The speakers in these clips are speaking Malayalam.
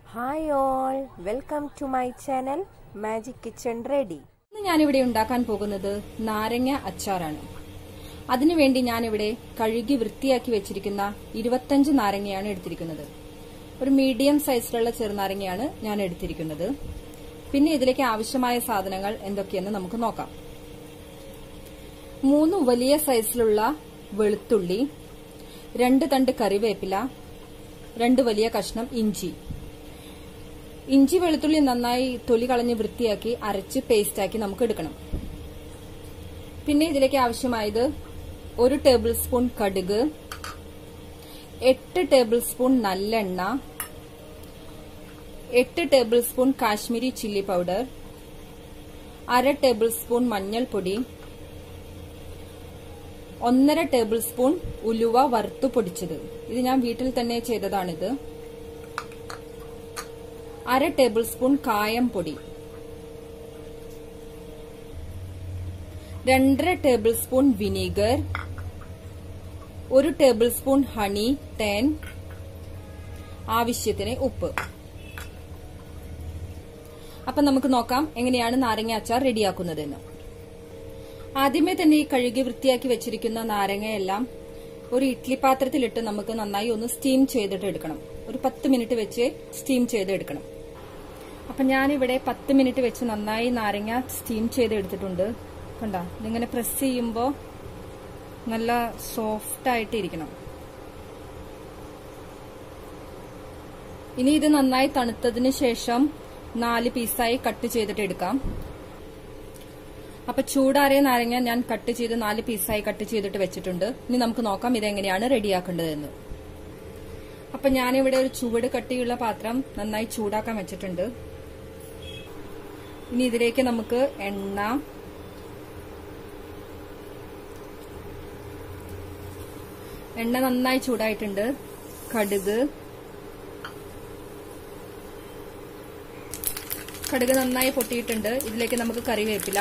hi all welcome to my channel magic kitchen ready ഇന്ന് ഞാനിവിടെ ഉണ്ടാക്കാൻ പോകുന്നത് നാരങ്ങ അച്ചാറാണ് അതിനുവേണ്ടി ഞാനിവിടെ കഴുകി വൃത്തിയാക്കി വെച്ചിരിക്കുന്ന ഇരുപത്തഞ്ച് നാരങ്ങയാണ് എടുത്തിരിക്കുന്നത് ഒരു മീഡിയം സൈസിലുള്ള ചെറുനാരങ്ങയാണ് ഞാൻ എടുത്തിരിക്കുന്നത് പിന്നെ ഇതിലേക്ക് ആവശ്യമായ സാധനങ്ങൾ എന്തൊക്കെയെന്ന് നമുക്ക് നോക്കാം മൂന്ന് വലിയ സൈസിലുള്ള വെളുത്തുള്ളി രണ്ട് തണ്ട് കറിവേപ്പില രണ്ട് വലിയ കഷ്ണം ഇഞ്ചി ഇഞ്ചി വെളുത്തുള്ളി നന്നായി തൊലി കളഞ്ഞ് വൃത്തിയാക്കി അരച്ച് പേസ്റ്റാക്കി നമുക്ക് എടുക്കണം പിന്നെ ഇതിലേക്ക് ആവശ്യമായത് ഒരു ടേബിൾ സ്പൂൺ കടുക് എട്ട് ടേബിൾ സ്പൂൺ നല്ലെണ്ണ എട്ട് tablespoon Kashmiri chilli powder അര ടേബിൾ സ്പൂൺ മഞ്ഞൾപ്പൊടി ഒന്നര ടേബിൾ സ്പൂൺ ഉലുവ വറുത്തു പൊടിച്ചത് ഇത് ഞാൻ വീട്ടിൽ തന്നെ ചെയ്തതാണിത് അര ടേബിൾ സ്പൂൺ കായം പൊടി രണ്ടര ടേബിൾ സ്പൂൺ വിനീഗർ ഒരു ടേബിൾ സ്പൂൺ ഹണി തേൻ ആവശ്യത്തിന് ഉപ്പ് അപ്പൊ നമുക്ക് നോക്കാം എങ്ങനെയാണ് നാരങ്ങ അച്ചാർ റെഡിയാക്കുന്നതെന്ന് ആദ്യമേ തന്നെ ഈ കഴുകി വൃത്തിയാക്കി വെച്ചിരിക്കുന്ന നാരങ്ങയെല്ലാം ഒരു ഇഡ്ലി പാത്രത്തിലിട്ട് നമുക്ക് നന്നായി ഒന്ന് സ്റ്റീം ചെയ്തിട്ട് എടുക്കണം ഒരു പത്ത് മിനിറ്റ് വെച്ച് സ്റ്റീം ചെയ്തെടുക്കണം അപ്പൊ ഞാനിവിടെ പത്ത് മിനിറ്റ് വെച്ച് നന്നായി നാരങ്ങ സ്റ്റീം ചെയ്ത് എടുത്തിട്ടുണ്ട് കണ്ട ഇതിങ്ങനെ പ്രസ് ചെയ്യുമ്പോ നല്ല സോഫ്റ്റ് ആയിട്ട് ഇരിക്കണം ഇനി ഇത് നന്നായി തണുത്തതിന് ശേഷം നാല് പീസായി കട്ട് ചെയ്തിട്ട് എടുക്കാം അപ്പൊ ചൂടാറിയ നാരങ്ങ ഞാൻ കട്ട് ചെയ്ത് നാല് പീസായി കട്ട് ചെയ്തിട്ട് വെച്ചിട്ടുണ്ട് ഇനി നമുക്ക് നോക്കാം ഇതെങ്ങനെയാണ് റെഡിയാക്കേണ്ടതെന്ന് അപ്പൊ ഞാനിവിടെ ഒരു ചുവട് കട്ടിയുള്ള പാത്രം നന്നായി ചൂടാക്കാൻ വെച്ചിട്ടുണ്ട് ഇനി ഇതിലേക്ക് നമുക്ക് എണ്ണ എണ്ണ നന്നായി ചൂടായിട്ടുണ്ട് കടുക് കടുക് നന്നായി പൊട്ടിയിട്ടുണ്ട് ഇതിലേക്ക് നമുക്ക് കറിവേപ്പില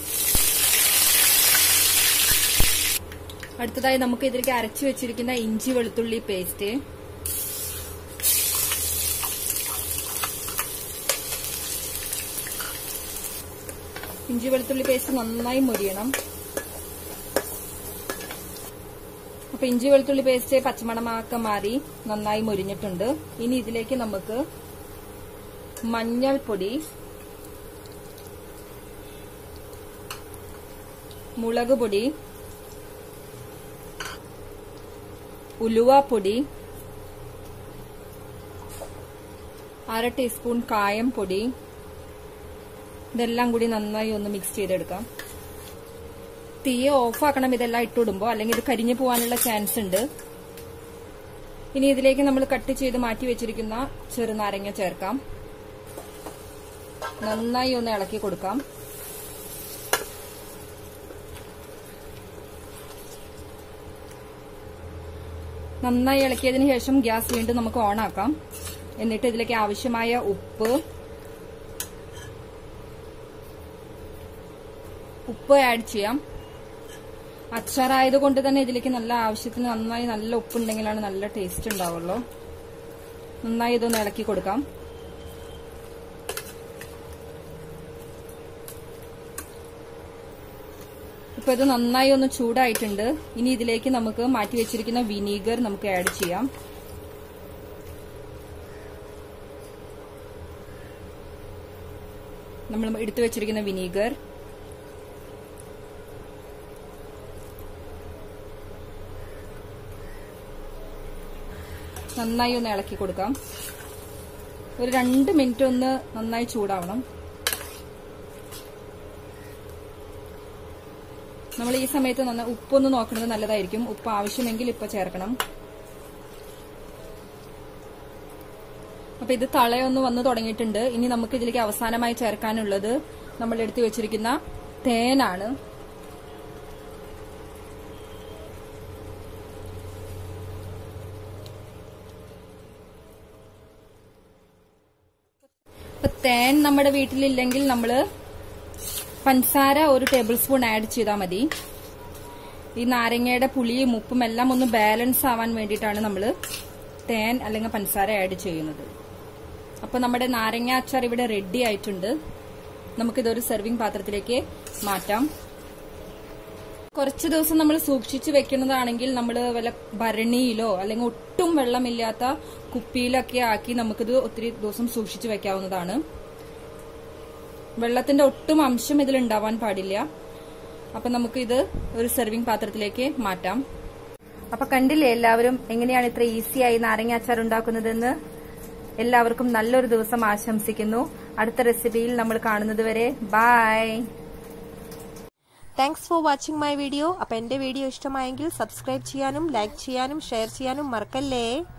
അടുത്തതായി നമുക്ക് ഇതിലേക്ക് അരച്ചു വെച്ചിരിക്കുന്ന ഇഞ്ചി വെളുത്തുള്ളി പേസ്റ്റ് ഇഞ്ചി വെളുത്തുള്ളി പേസ്റ്റ് നന്നായി മൊരിയണം അപ്പൊ ഇഞ്ചി വെളുത്തുള്ളി പേസ്റ്റ് പച്ചമണമൊക്കെ മാറി നന്നായി മൊരിഞ്ഞിട്ടുണ്ട് ഇനി ഇതിലേക്ക് നമുക്ക് മഞ്ഞൾപ്പൊടി മുളക് പൊടി ഉലുവാപ്പൊടി അര ടീസ്പൂൺ കായം പൊടി ഇതെല്ലാം കൂടി നന്നായി ഒന്ന് മിക്സ് ചെയ്തെടുക്കാം തീ ഓഫാക്കണം ഇതെല്ലാം ഇട്ടിടുമ്പോൾ അല്ലെങ്കിൽ ഇത് കരിഞ്ഞു പോകാനുള്ള ചാൻസ് ഉണ്ട് ഇനി ഇതിലേക്ക് നമ്മൾ കട്ട് ചെയ്ത് മാറ്റി വെച്ചിരിക്കുന്ന ചെറുനാരങ്ങ ചേർക്കാം നന്നായി ഒന്ന് ഇളക്കി കൊടുക്കാം നന്നായി ഇളക്കിയതിന് ശേഷം ഗ്യാസ് വീണ്ടും നമുക്ക് ഓൺ ആക്കാം എന്നിട്ട് ഇതിലേക്ക് ആവശ്യമായ ഉപ്പ് ഉപ്പ് ആഡ് ചെയ്യാം അച്ചാറായതുകൊണ്ട് തന്നെ ഇതിലേക്ക് നല്ല ആവശ്യത്തിന് നന്നായി നല്ല ഉപ്പുണ്ടെങ്കിലാണ് നല്ല ടേസ്റ്റ് ഉണ്ടാവുള്ളൂ നന്നായി ഇതൊന്ന് ഇളക്കി കൊടുക്കാം ഇപ്പൊ ഇത് നന്നായി ഒന്ന് ചൂടായിട്ടുണ്ട് ഇനി ഇതിലേക്ക് നമുക്ക് മാറ്റി വെച്ചിരിക്കുന്ന വിനീഗർ നമുക്ക് ആഡ് ചെയ്യാം നമ്മൾ എടുത്തു വെച്ചിരിക്കുന്ന വിനീഗർ നന്നായി ഒന്ന് ഇളക്കി കൊടുക്കാം ഒരു രണ്ട് മിനിറ്റ് ഒന്ന് നന്നായി ചൂടാവണം നമ്മൾ ഈ സമയത്ത് നന്നായി ഉപ്പൊന്ന് നോക്കുന്നത് നല്ലതായിരിക്കും ഉപ്പ് ആവശ്യമെങ്കിൽ ഇപ്പൊ ചേർക്കണം അപ്പൊ ഇത് തളയൊന്ന് വന്നു തുടങ്ങിയിട്ടുണ്ട് ഇനി നമുക്ക് ഇതിലേക്ക് അവസാനമായി ചേർക്കാനുള്ളത് നമ്മൾ എടുത്തു വെച്ചിരിക്കുന്ന തേനാണ് ഇപ്പൊ തേൻ നമ്മുടെ വീട്ടിലില്ലെങ്കിൽ നമ്മള് പഞ്ചസാര ഒരു ടേബിൾ സ്പൂൺ ആഡ് ചെയ്താൽ മതി ഈ നാരങ്ങയുടെ പുളിയും ഉപ്പും എല്ലാം ഒന്ന് ബാലൻസ് ആവാൻ വേണ്ടിയിട്ടാണ് നമ്മൾ തേൻ അല്ലെങ്കിൽ പഞ്ചസാര ആഡ് ചെയ്യുന്നത് അപ്പൊ നമ്മുടെ നാരങ്ങ അച്ചാർ ഇവിടെ റെഡി ആയിട്ടുണ്ട് നമുക്കിതൊരു സെർവിങ് പാത്രത്തിലേക്ക് മാറ്റാം കുറച്ച് ദിവസം നമ്മൾ സൂക്ഷിച്ചു വെക്കുന്നതാണെങ്കിൽ നമ്മൾ വല്ല ഭരണിയിലോ അല്ലെങ്കിൽ ഒട്ടും വെള്ളമില്ലാത്ത കുപ്പിയിലൊക്കെ ആക്കി നമുക്കിത് ഒത്തിരി ദിവസം സൂക്ഷിച്ചു വെക്കാവുന്നതാണ് വെള്ളത്തിന്റെ ഒട്ടും അംശം ഇതിൽ ഉണ്ടാവാൻ പാടില്ല അപ്പൊ നമുക്ക് ഇത് ഒരു സെർവിങ് പാത്രത്തിലേക്ക് മാറ്റാം അപ്പൊ കണ്ടില്ലേ എല്ലാവരും എങ്ങനെയാണ് ഇത്ര ഈസിയായി നാരങ്ങ അച്ചാർ ഉണ്ടാക്കുന്നതെന്ന് എല്ലാവർക്കും നല്ലൊരു ദിവസം ആശംസിക്കുന്നു അടുത്ത റെസിപ്പിയിൽ നമ്മൾ കാണുന്നത് വരെ bye thanks for watching my video അപ്പം എൻ്റെ വീഡിയോ ഇഷ്ടമായെങ്കിൽ സബ്സ്ക്രൈബ് ചെയ്യാനും ലൈക്ക് ചെയ്യാനും ഷെയർ ചെയ്യാനും മറക്കല്ലേ